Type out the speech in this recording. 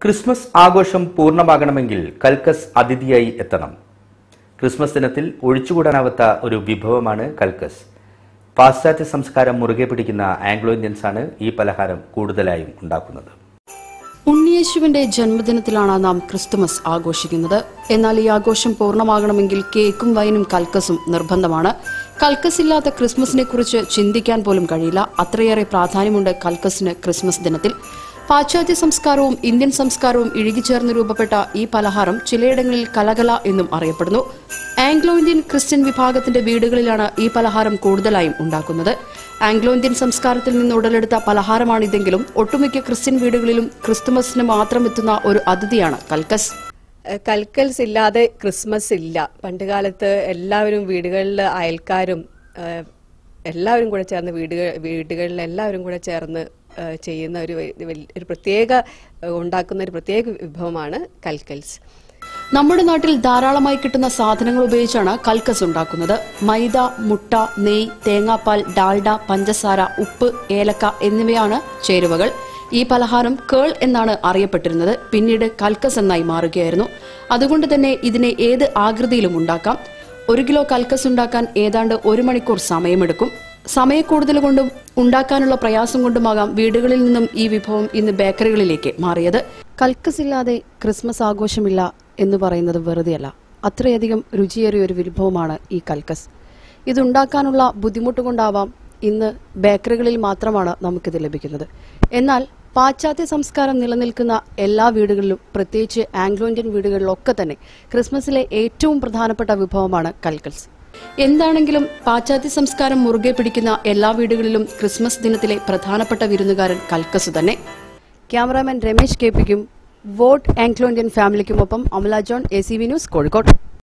Christmas ആഘോഷം പൂർണ്ണമാകണമെങ്കിൽ കൽക്കസ് അതിഥിയായി എത്തണം ക്രിസ്മസ് ദിനത്തിൽ ഒഴിച്ചുകൂടാനാവാത്ത ഒരു വിഭവമാണ് കൽക്കസ് പാശ്ചാത്യ സംസ്കാരം മുറുകെ പിടിക്കുന്ന ആംഗ്ലോ ഇന്ത്യൻസാണ് ഈ പലഹാരം കൂടുതലായും ഉണ്ടാക്കുന്നത് ഉണ്ണിയേശുവിന്റെ ജന്മദിനത്തിലാണ് നാം ക്രിസ്തുമസ് ആഘോഷിക്കുന്നത് എന്നാൽ ഈ ആഘോഷം പൂർണ്ണമാകണമെങ്കിൽ കേക്കും വൈനും കൽക്കസും നിർബന്ധമാണ് കൽക്കസ് ഇല്ലാത്ത ക്രിസ്മസിനെ കുറിച്ച് ചിന്തിക്കാൻ പോലും കഴിയില്ല അത്രയേറെ പ്രാധാന്യമുണ്ട് കൽക്കസിന് ക്രിസ്മസ് ദിനത്തിൽ പാശ്ചാത്യ സംസ്കാരവും ഇന്ത്യൻ സംസ്കാരവും ഇഴുകിച്ചേർന്ന് രൂപപ്പെട്ട ഈ പലഹാരം ചിലയിടങ്ങളിൽ കലകല എന്നും അറിയപ്പെടുന്നു ആംഗ്ലോ ഇന്ത്യൻ ക്രിസ്ത്യൻ വിഭാഗത്തിന്റെ വീടുകളിലാണ് ഈ പലഹാരം കൂടുതലായും ഉണ്ടാക്കുന്നത് ആംഗ്ലോ ഇന്ത്യൻ സംസ്കാരത്തിൽ നിന്ന് ഉടലെടുത്ത പലഹാരമാണിതെങ്കിലും ഒട്ടുമിക്ക ക്രിസ്ത്യൻ വീടുകളിലും ക്രിസ്തുമസിന് മാത്രം എത്തുന്ന ഒരു അതിഥിയാണ് കൽക്കസ് ഏഹ് കൽക്കൽസ് ഇല്ലാതെ ക്രിസ്മസ് ഇല്ല പണ്ട് കാലത്ത് എല്ലാവരും വീടുകളിൽ അയൽക്കാരും ഏഹ് എല്ലാവരും കൂടെ ചേർന്ന് വീടുകൾ വീടുകളിൽ എല്ലാവരും കൂടെ ചേർന്ന് ഏഹ് ചെയ്യുന്ന ഒരു വല്യ- ഒരു പ്രത്യേക ഏഹ് ഉണ്ടാക്കുന്ന ഒരു പ്രത്യേക വിഭവമാണ് കൽക്കൽസ് നമ്മുടെ നാട്ടിൽ ധാരാളമായി കിട്ടുന്ന സാധനങ്ങൾ ഉപയോഗിച്ചാണ് കൽക്കസ് ഉണ്ടാക്കുന്നത് മൈദ മുട്ട നെയ് തേങ്ങാപ്പാൽ ഡാൽഡ പഞ്ചസാര ഉപ്പ് ഏലക്ക എന്നിവയാണ് ചേരുവകൾ ഈ പലഹാരം കേൾ എന്നാണ് അറിയപ്പെട്ടിരുന്നത് പിന്നീട് കൽക്കസ് എന്നായി മാറുകയായിരുന്നു അതുകൊണ്ട് തന്നെ ഇതിനെ ഏത് ആകൃതിയിലും ഉണ്ടാക്കാം ഒരു കിലോ കൽക്കസ് ഉണ്ടാക്കാൻ ഏതാണ്ട് ഒരു മണിക്കൂർ സമയമെടുക്കും സമയക്കൂടുതൽ കൊണ്ടും ഉണ്ടാക്കാനുള്ള പ്രയാസം കൊണ്ടുമാകാം വീടുകളിൽ നിന്നും ഈ വിഭവം ഇന്ന് ബേക്കറികളിലേക്ക് മാറിയത് കൽക്കസ് ഇല്ലാതെ ക്രിസ്മസ് ആഘോഷമില്ല എന്ന് പറയുന്നത് വെറുതെയല്ല അത്രയധികം രുചിയേറിയ ഒരു വിഭവമാണ് ഈ കൽക്കസ് ഇതുണ്ടാക്കാനുള്ള ബുദ്ധിമുട്ട് കൊണ്ടാവാം ഇന്ന് ബേക്കറികളിൽ മാത്രമാണ് നമുക്കിത് ലഭിക്കുന്നത് എന്നാൽ പാശ്ചാത്യ സംസ്കാരം നിലനിൽക്കുന്ന എല്ലാ വീടുകളിലും പ്രത്യേകിച്ച് ആംഗ്ലോ ഇന്ത്യൻ വീടുകളിലൊക്കെ തന്നെ ക്രിസ്മസിലെ ഏറ്റവും പ്രധാനപ്പെട്ട വിഭവമാണ് കൽക്കൽസ് എന്താണെങ്കിലും പാശ്ചാത്യ സംസ്കാരം മുറുകെ പിടിക്കുന്ന എല്ലാ വീടുകളിലും ക്രിസ്മസ് ദിനത്തിലെ പ്രധാനപ്പെട്ട വിരുന്നുകാരൻ കൽക്കസ് തന്നെ ക്യാമറാമാൻ രമേശ് കെ പിക്കും വോട്ട് ആംഗ്ലോ ഇന്ത്യൻ ഫാമിലിക്കുമൊപ്പം Amala John A C V news Kozhikode